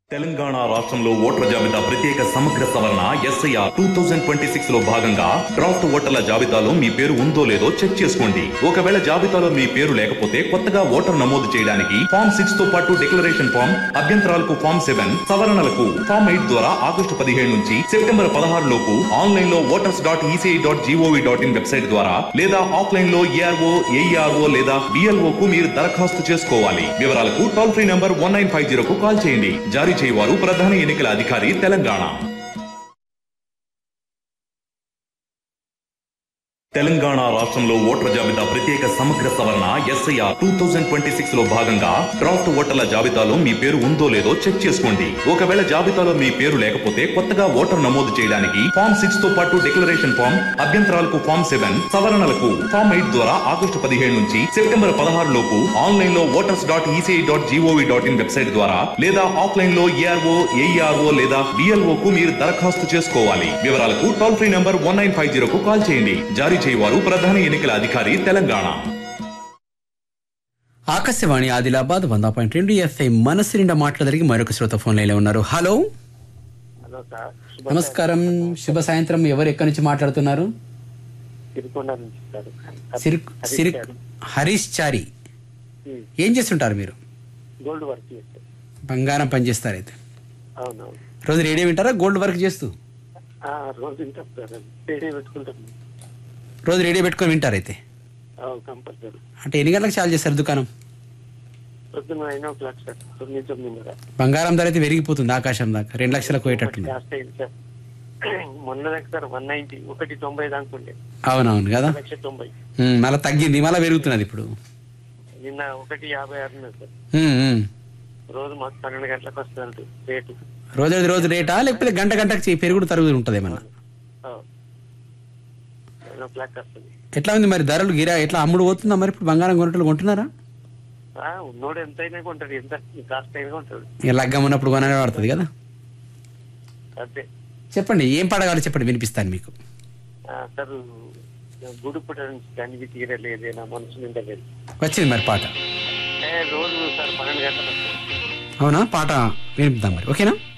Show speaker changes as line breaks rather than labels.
తెలంగాణ రాష్ట్రంలో ఓటర్ల జాబితా ప్రత్యేక సమగ్ర సవరణ SIR two thousand twenty six లో భాగంగా డ్రాఫ్ట్ ఓటర్ల జాబితాలో మీ పేరు ఉందో లేదో చెక్ చేసుకోండి ఒకవేళ జాబితాలో మీ పేరు లేకపోతే కొత్తగా ఓటర్ నమోదు చేయడానికి ఫామ్ సిక్స్ తో పాటు డిక్లరేషన్ ఫామ్ అభ్యంతరాలకు ఫామ్ సెవెన్ సవరణలకు ఫామ్ ఎయిట్ ద్వారా ఆగస్టు పదిహేడు నుంచి సెప్టెంబర్ పదహారు లోపు ఆన్లైన్ లో voters dot ECI dot GOV dot in website ద్వారా లేదా ఆఫ్లైన్ లో ఏఆర్ఓ ఏఈఆర్ఓ లేదా బిఎల్ఓ కు మీరు దరఖాస్తు చేసుకోవాలి వివరాలకు toll free number one nine five zero కు కాల్ చేయండి జారీ చేయవారు ప్రధాన ఎన్నికల అధికారి తెలంగాణ తెలంగాణ రాష్ట్రంలో ఓటర్ల జాబితా ప్రత్యేక సమగ్ర సవరణ SIR two thousand twenty six లో భాగంగా డ్రాఫ్ట్ ఓటర్ల జాబితాలో మీ పేరు ఉందో లేదో చెక్ చేసుకోండి ఒకవేళ జాబితాలో మీ పేరు లేకపోతే కొత్తగా ఓటర్ నమోదు చేయడానికి ఫామ్ సిక్స్ తో పాటు డిక్లరేషన్ ఫామ్ అభ్యంతరాలకు ఫామ్ సెవెన్ సవరణలకు ఫామ్ ఎయిట్ ద్వారా ఆగస్టు పదిహేడు నుంచి సెప్టెంబర్ పదహారు లోపు ఆన్లైన్ లో voters dot ECI dot GOV dot in website ద్వారా లేదా ఆఫ్లైన్ లో ఏఆర్ఓ ఏఈఆర్ఓ లేదా బిఎల్ఓ కు మీరు దరఖాస్తు చేసుకోవాలి వివరాలకు toll free number one nine five zero కు కాల్ చేయండి జారీ చేయవారు ప్రధాన ఎన్నికల అధికారి తెలంగాణ
ఆకాశవాణి ఆదిలాబాద్ వంద పాయింట్ రెండు ఎఫ్ఐ మనసు నిండా మాట్లాడడానికి మరొక శ్రోత ఫోన్ లైన్లో ఉన్నారు హలో
హలో సార్ శుభ
నమస్కారం శుభ సాయంత్రం ఎవరు ఎక్కడి నుంచి మాట్లాడుతున్నారు
సిరికొండ నుంచి సార్
సిరి
హరీష్
సిరి
గారు.
హరీష్ చారి
ఉమ్,
ఏం చేస్తుంటారు మీరు
గోల్డ్ వర్క్ చేస్తారు
బంగారం పని చేస్తారు అయితే
అవునవును
రోజు రేడియో వింటారా గోల్డ్ వర్క్ చేస్తూ
ఆ, రోజు వింటాం సార్ రేడియో పెట్టుకుంటాం
రోజు రేడియో పెట్టుకొని వింటారు అయితే
కంపల్సరీ
అంటే ఎన్ని గంటలకు చాలు చేస్తారు దుకాణం
పొద్దున్న నైన్ ఓ క్లాక్ సార్ తొమ్మిది తొమ్మిదిన్నర
బంగారం ధర అయితే పెరిగిపోతుంది ఆకాశం దాకా రెండు లక్షలకు పోయేటట్టుంది
కాస్ట్ అయింది సార్ మొన్న దాకా సార్ వన్ నైన్టీ ఒకటి తొంభై దాకా ఉండే
అవునవును కదా
లక్ష తొంభై
ఉమ్, మళ్ళా తగ్గింది మళ్ళీ పెరుగుతున్నది ఇప్పుడు
నిన్న ఒకటి యాభై ఆరు ఉన్నది సార్
ఉమ్, ఉమ్.
రోజు మాకు పన్నెండు గంటలకు వస్తుంది రేటు
రోజు రోజు రేటా లేకపోతే గంట గంటకు చే- పెరుగుడు తరుగుడు ఉంటుంది ఏమన్నా
నైన్ ఓ క్లాక్ వస్తుంది
ఎట్లా ఉంది మరి ధరలు గిరా ఎట్లా అమ్ముడు పోతుందా మరి ఇప్పుడు బంగారం కొనటలు కొంటున్నారా
ఆ, ఉన్నోడు ఎంతైనా కొంటాడు ఎంత కాస్ట్ అయినా కొంటాడు
ఇక లగ్గం ఉన్నప్పుడు కొననే పడుతుంది కదా
అంతే
చెప్పండి ఏం పడగాలో చెప్పండి వినిపిస్తాను మీకు
ఆ, సార్ గుడి పుట్ట నుంచి కనివి తీరలేదు నా మనసు నిండా లేదు
వచ్చింది మరి పాట
ఏ, రోజు సార్ పన్నెండు గంటలకు వస్తాను
అవునా పాట వినిపిద్దాం మరి ఓకేనా